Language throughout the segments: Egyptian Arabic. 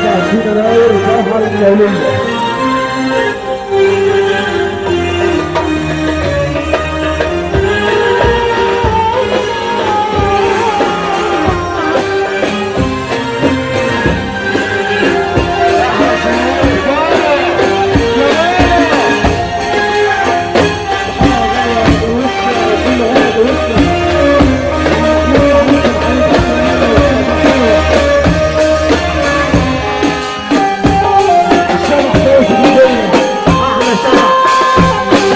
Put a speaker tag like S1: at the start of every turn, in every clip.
S1: 28 يناير الفرحة الدولية الشرح فوز الدنيا احلى شرح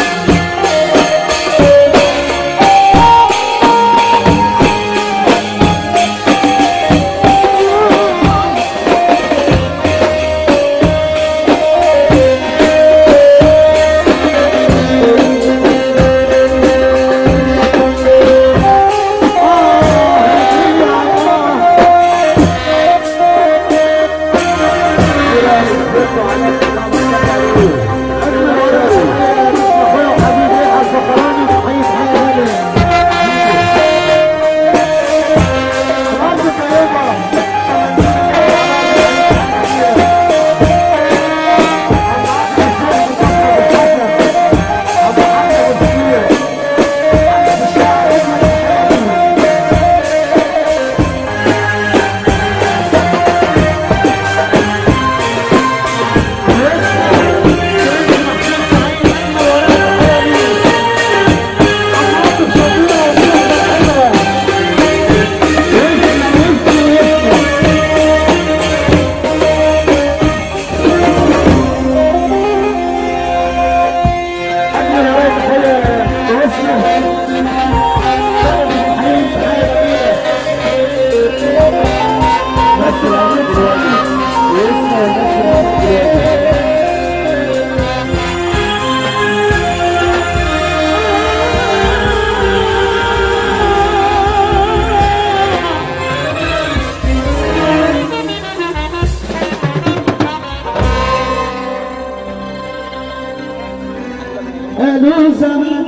S2: قالوا زمان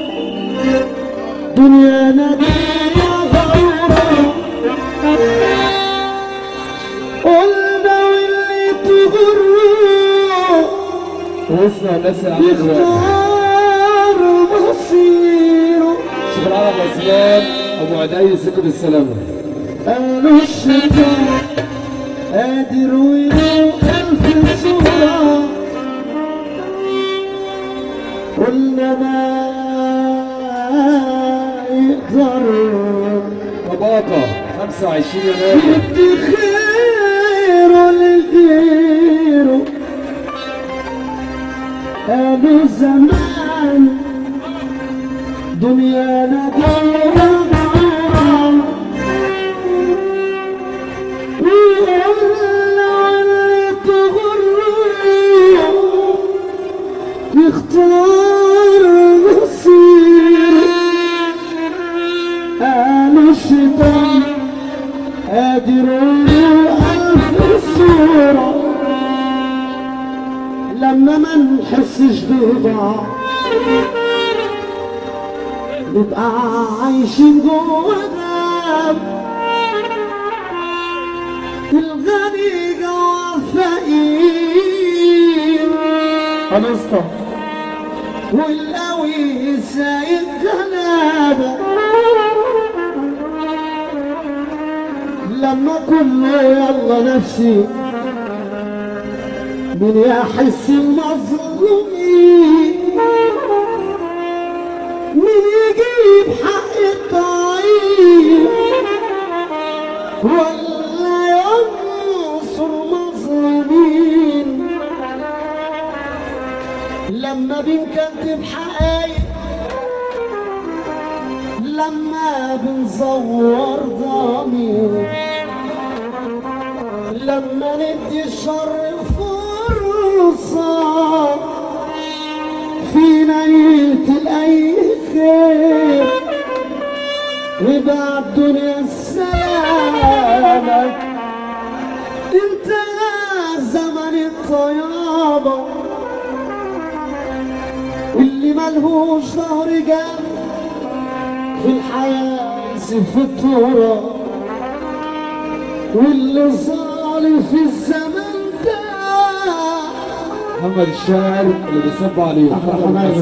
S2: دنيانا دنيا غورة قلنا واللي تغره
S1: وسنا الناس اللي عاملين دلوقتي
S2: يختار مصيره
S1: شوف العرب اسلام ابو عدي سكت السلامه
S2: قالوا الشيطان قادر وله ألف صورة قلنا ما يقدر
S1: طباقه 25 يناير
S2: يدي خيره لغيره قالوا زمان دنيانا دورة وقلنا اللي تغره يختار مصيره قالوا الشيطان قادر ألف صورة لما ما نحسش ببعض نبقى عايشين جوا غاب الغني جوا فقير
S1: خلصت
S2: والقوي سايق غلابة لما كله يلا نفسي من يحس المظلومين من يجيب حق الضعيف ولا ينصر مظلومين لما بنكذب حقايق لما بنزور ضمير لما ندي الشر فرصة فينا يقتل أي خير وبعد الدنيا السلامة انتهى زمن الطيابة واللي ملهوش ظهر جنب في الحياة يسيب في التراب واللي ظالم في الزمن
S1: محمد الشاعر اللي بيصب عليه
S2: أحلى حبايبي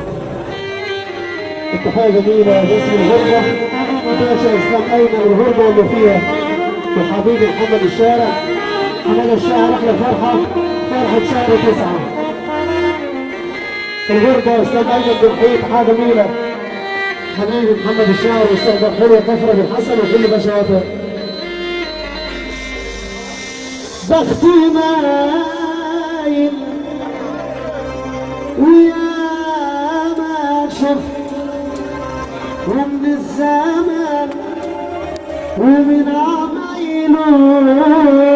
S2: التحية جميلة باسم الغربة باشا إسلام أين الغربة اللي فيها وحبيبي محمد الشارع محمد الشارع أحلى فرحة فرحة شهر تسعة الغربة إسلام أين بنحيي تحية جميلة حبيبي محمد الشاعر واستقبل حلوة كفرة بالحسن وكل بشواته بختي مايل ويا ما شفت ومن الزمن ومن عمايله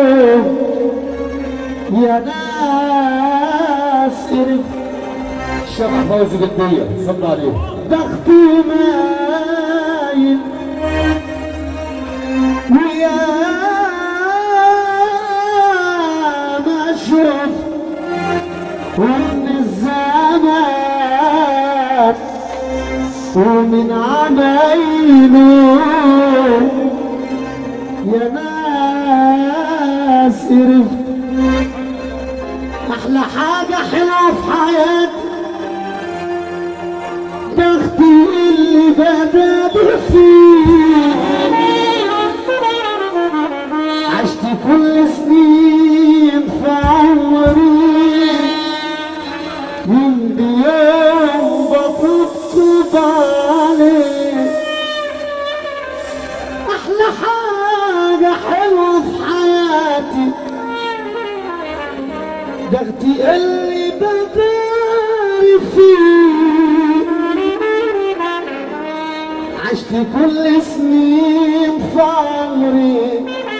S2: يا ناس عرفت
S1: الشيخ فوزي جدية صب عليه
S2: بختي مايل ويا ما شفت ومن الزمان ومن عمايله يا ناس عرفت احلى حاجة حلوة في حياتي بختي اللي بدأت فيه عشت كل سنين في عمري من يوم بطبطب عليه احلى حاجة حلوة في حياتي بختي اللي بداري فيه عشت كل سنين في عمري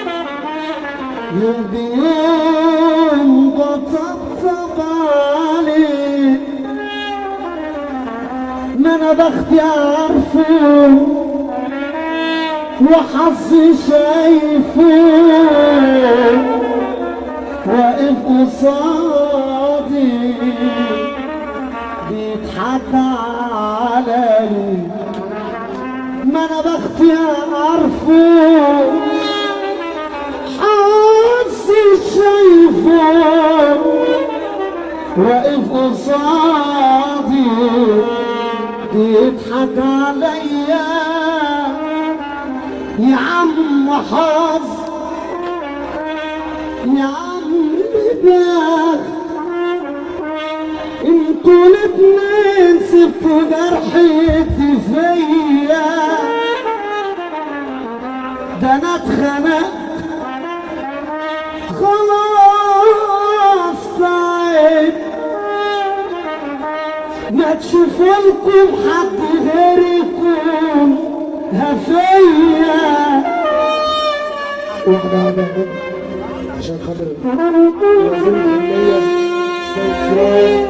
S2: من يوم بطبطب عليه ما انا بختي عارفه وحظي شايفه واقف قصادي بيضحك علي ما انا بختي عارفه حاسي شايفه واقف قصادي بيضحك عليا يا عم حظ يا عم بخ انتوا الاتنين سبتوا جرحتي فيا ده انا اتخنقت خلاص تعبت ما تشوفولكم حد غيركم هفيا واحدة واحدة عشان خاطر وزير الحنية سيد سراج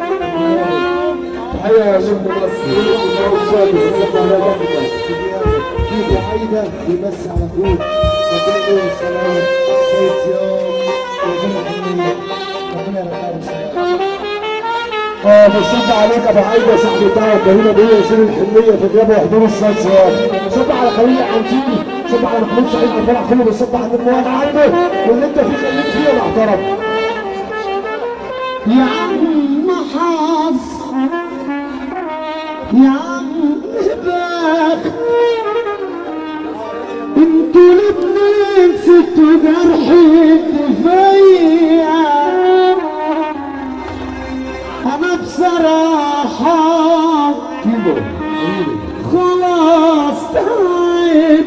S1: تحية يا شيخ مصر الشاعر صب عليه برضه.
S2: في عايدة بيمسي على طول ربنا يقول السلام سيد سياد وزير الحنية ربنا يرحمه السلام
S1: اه بصب عليك ابو عايده صاحبي بتاع الجريمه دي يشيل الحليه في غياب وحضور الصلاه سواء صب على خليل عنتيني صب على محمود سعيد الفرح كله بيصب على المواد عنده واللي انت فيه خليك فيه محترم
S2: يا عم حظ يا عم بخت انتوا الاتنين ستوا جرحي فيا انا بصراحة
S1: كيلو
S2: خلاص تعب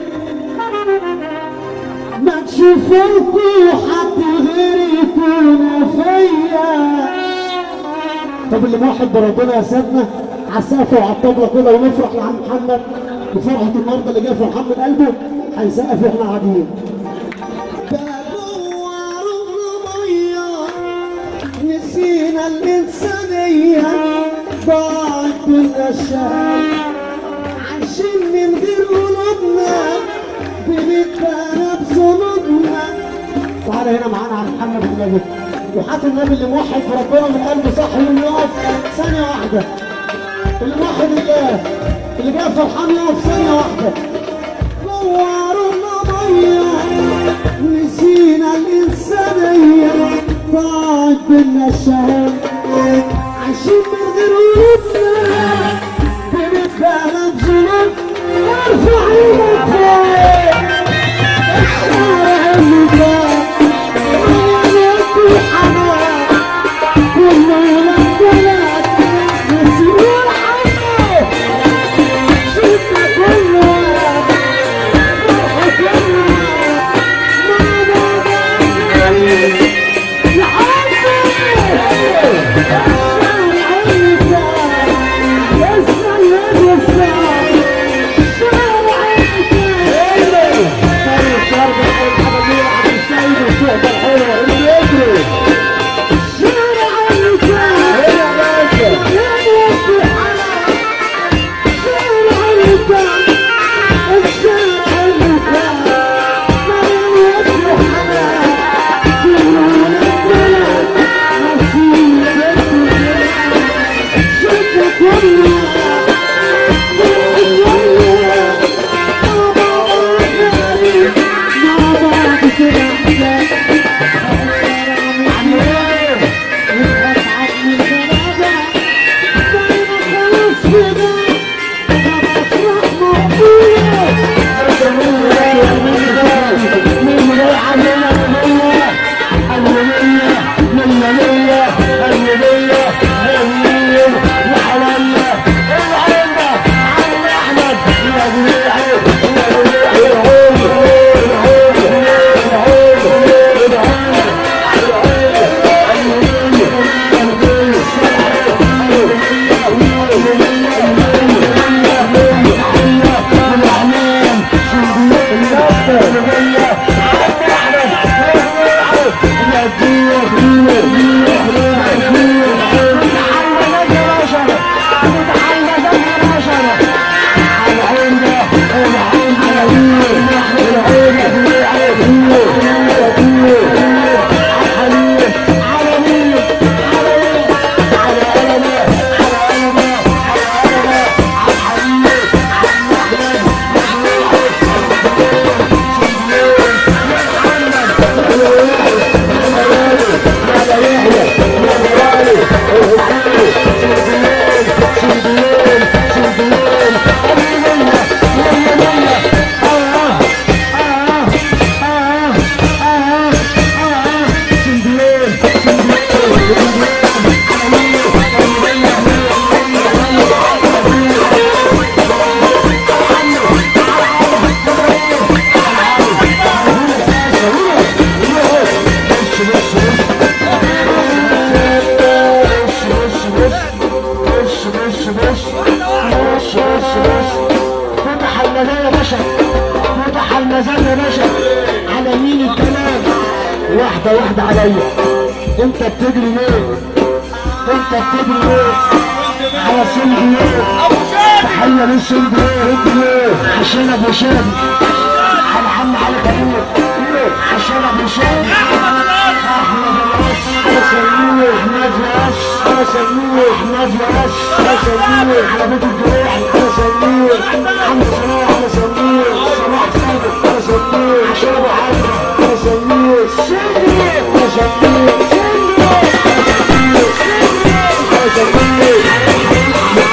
S2: ما تشوفوكوا حد غيركم فيا طب اللي موحد بربنا يا سيدنا على السقف وعلى الطبلة كده ونفرح لعم محمد بفرحة النهارده اللي جاي فرحان من قلبه هيسقف واحنا قاعدين نسينا الإنسانية ضاعت بالأشياء عايشين من غير قلوبنا بنتباهى بذنوبنا تعالى هنا معانا على محمد النبي وحات النبي اللي موحد بربنا من قلبه صح اللي يقف ثانية واحدة اللي موحد الله اللي جاي فرحان يقف ثانية واحدة نورنا مية نسينا الإنسانية ضاعت بينا الشهر عايشين من غير قلوبنا بنتباهى بظلم ارفع ايدك فوق الشارع اللي فات حيوانات وحمام كل ولاد بلد مسؤول عنه شفنا كل واحد فرحة كلنا ما بقى يا المزاج يا باشا على مين الكلام واحدة واحدة عليا انت بتجري ليه انت بتجري ليه على سند ليه تحية للسند ليه انت ليه عشان ابو شادي على عم علي كبير عشان ابو شادي احمد راس انا سميه احمد راس انا سميه احمد راس انا سميه على بيت الجروح انا سميه محمد صلاح انا سميه صلاح صادق انا سميه عشان ابو حسن انا سميه سميه انا سميه سميه انا سميه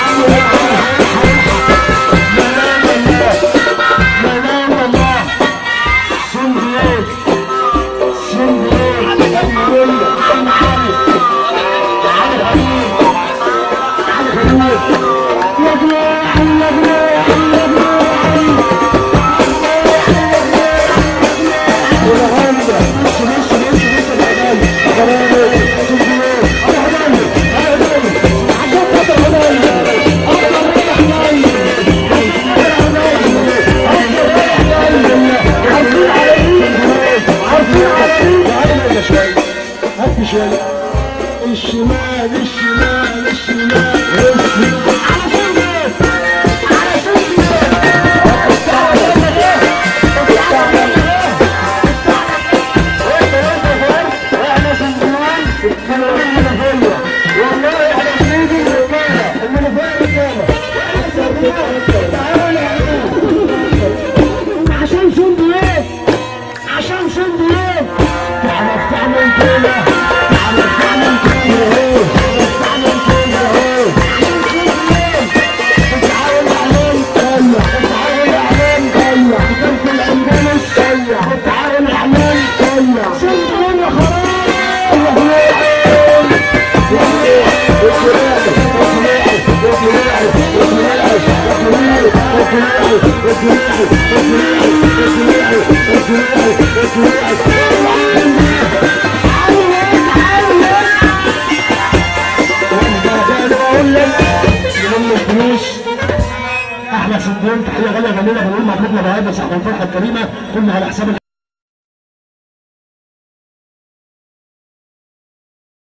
S2: منام الله سنديات سنديات الأولية عم علي علي غريب علي غريب يا جماعة يا جماعة يا جماعة والهندة بص بص بص بص الهدايا غرامي سنديات أنا هدايا أنا هدايا عشان خاطر هدايا أكتر من هدايا الشمال الشمال الشمال والله احنا سيدي الرجاله المنافقه رجاله تعالوا يا عشان شنب ايه عشان شنب ايه تعرف تعمل كده تعرف تعمل
S1: احلى صندوق تحيه غاليه جميله بنقول مبروك لبعض صاحب الفرحه الكريمه كنا على حساب